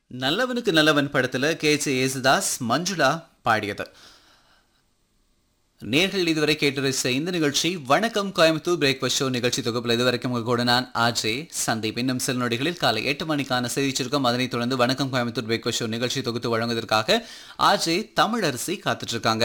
நல்லவனுக்கு நல்லவன் படத்துல கே ஜே யேசுதாஸ் மஞ்சுளா பாடியது நேர்கள் இதுவரை கேட்டு ரசித்த இந்த நிகழ்ச்சி வணக்கம் கோயம்புத்தூர் பிரேக்ஃபாஸ்ட் ஷோ நிகழ்ச்சி தொகுப்பில் இதுவரைக்கும் உங்க கூட நான் ஆஜே சந்தீப் இன்னும் சில நொடிகளில் காலை எட்டு மணிக்கான செய்திச்சிருக்கோம் அதனைத் தொடர்ந்து வணக்கம் கோயம்புத்தூர் பிரேக்ஃபாஸ்ட் ஷோ நிகழ்ச்சி தொகுத்து வழங்குவதற்காக ஆஜே தமிழரசி காத்துட்டு இருக்காங்க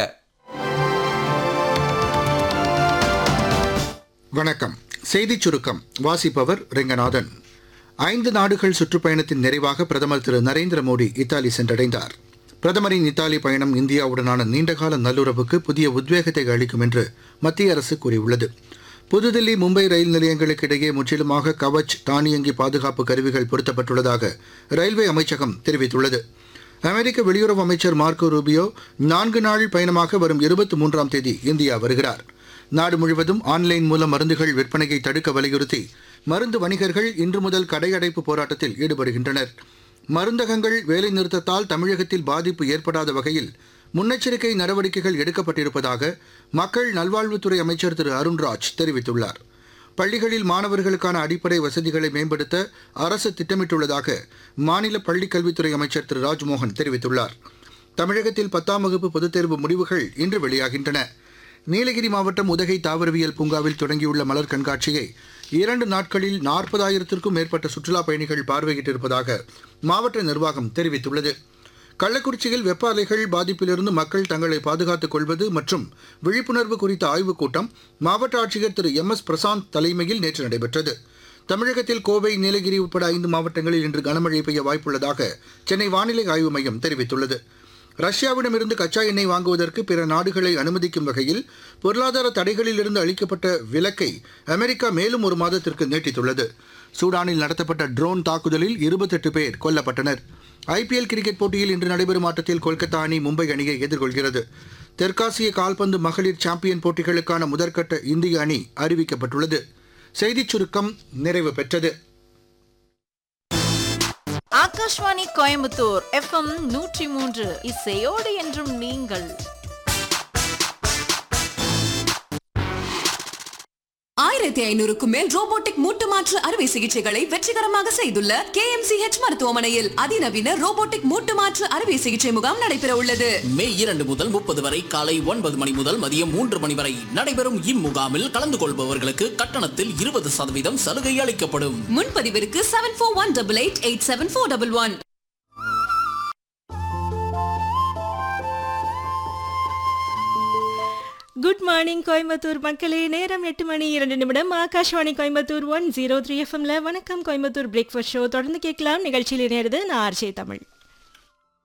வணக்கம் செய்திச் சுருக்கம் வாசிப்பவர் ரெங்கநாதன் ஐந்து நாடுகள் சுற்றுப்பயணத்தின் நிறைவாக பிரதமர் திரு நரேந்திர மோடி இத்தாலி சென்றடைந்தார் பிரதமரின் இத்தாலி பயணம் இந்தியாவுடனான நீண்டகால நல்லுறவுக்கு புதிய உத்வேகத்தை அளிக்கும் என்று மத்திய அரசு கூறியுள்ளது புதுதில்லி மும்பை ரயில் நிலையங்களுக்கு இடையே முற்றிலுமாக கவச் தானியங்கி பாதுகாப்பு கருவிகள் பொருத்தப்பட்டுள்ளதாக ரயில்வே அமைச்சகம் தெரிவித்துள்ளது அமெரிக்க வெளியுறவு அமைச்சர் மார்க்கோ ரூபியோ நான்கு நாள் பயணமாக வரும் இருபத்தி மூன்றாம் தேதி இந்தியா வருகிறார் நாடு முழுவதும் ஆன்லைன் மூலம் மருந்துகள் விற்பனையை தடுக்க வலியுறுத்தி மருந்து வணிகர்கள் இன்று முதல் கடையடைப்பு போராட்டத்தில் ஈடுபடுகின்றனர் மருந்தகங்கள் வேலைநிறுத்தத்தால் தமிழகத்தில் பாதிப்பு ஏற்படாத வகையில் முன்னெச்சரிக்கை நடவடிக்கைகள் எடுக்கப்பட்டிருப்பதாக மக்கள் நல்வாழ்வுத்துறை அமைச்சர் திரு அருண்ராஜ் தெரிவித்துள்ளார் பள்ளிகளில் மாணவர்களுக்கான அடிப்படை வசதிகளை மேம்படுத்த அரசு திட்டமிட்டுள்ளதாக மாநில பள்ளிக்கல்வித்துறை அமைச்சர் திரு ராஜ்மோகன் தெரிவித்துள்ளார் தமிழகத்தில் பத்தாம் வகுப்பு பொதுத் தேர்வு முடிவுகள் இன்று வெளியாகின்றன நீலகிரி மாவட்டம் உதகை தாவரவியல் பூங்காவில் தொடங்கியுள்ள மலர் கண்காட்சியை இரண்டு நாட்களில் நாற்பதாயிரத்திற்கும் மேற்பட்ட சுற்றுலாப் பயணிகள் பார்வையிட்டிருப்பதாக மாவட்ட நிர்வாகம் தெரிவித்துள்ளது கள்ளக்குறிச்சியில் வெப்ப அலைகள் பாதிப்பிலிருந்து மக்கள் தங்களை பாதுகாத்துக் கொள்வது மற்றும் விழிப்புணர்வு குறித்த ஆய்வுக் கூட்டம் மாவட்ட ஆட்சியர் திரு எம் எஸ் பிரசாந்த் தலைமையில் நேற்று நடைபெற்றது தமிழகத்தில் கோவை நீலகிரி உட்பட ஐந்து மாவட்டங்களில் இன்று கனமழை பெய்ய வாய்ப்புள்ளதாக சென்னை வானிலை ஆய்வு மையம் தெரிவித்துள்ளது ரஷ்யாவிடமிருந்து கச்சா எண்ணெய் வாங்குவதற்கு பிற நாடுகளை அனுமதிக்கும் வகையில் பொருளாதார தடைகளிலிருந்து அளிக்கப்பட்ட விலக்கை அமெரிக்கா மேலும் ஒரு மாதத்திற்கு நீட்டித்துள்ளது சூடானில் நடத்தப்பட்ட ட்ரோன் தாக்குதலில் இருபத்தெட்டு பேர் கொல்லப்பட்டனர் ஐபிஎல் கிரிக்கெட் போட்டியில் இன்று நடைபெறும் ஆட்டத்தில் கொல்கத்தா அணி மும்பை அணியை எதிர்கொள்கிறது தெற்காசிய கால்பந்து மகளிர் சாம்பியன் போட்டிகளுக்கான முதற்கட்ட இந்திய அணி அறிவிக்கப்பட்டுள்ளது செய்திச் சுருக்கம் நிறைவு பெற்றது ஆகாஷ்வாணி கோயம்புத்தூர் எஃப்எம் நூற்றி மூன்று இசையோடு என்றும் நீங்கள் ஆயிரத்தி ஐநூறுக்கும் மேல் ரோபோட்டிக் மூட்டு மாற்று அறுவை சிகிச்சைகளை வெற்றிகரமாக செய்துள்ள கே மருத்துவமனையில் அதிநவீன ரோபோட்டிக் மூட்டு மாற்று அறுவை சிகிச்சை முகாம் நடைபெற உள்ளது மே இரண்டு முதல் முப்பது வரை காலை ஒன்பது மணி முதல் மதியம் மூன்று மணி வரை நடைபெறும் இம்முகாமில் கலந்து கொள்பவர்களுக்கு கட்டணத்தில் இருபது சதவீதம் சலுகை அளிக்கப்படும் முன்பதிவிற்கு seven four one double eight eight seven four double one good morning Coimbatore மக்களே நேரம் எட்டு மணி இரண்டு நிமிடம் Akashvani Coimbatore one zero three எஃப்எம்ல வணக்கம் கோயம்புத்தூர் பிரேக்ஃபாஸ்ட் ஷோ தொடர்ந்து கேட்கலாம் நிகழ்ச்சியில் இணையிறது நான் ஆர்ஜே தமிழ்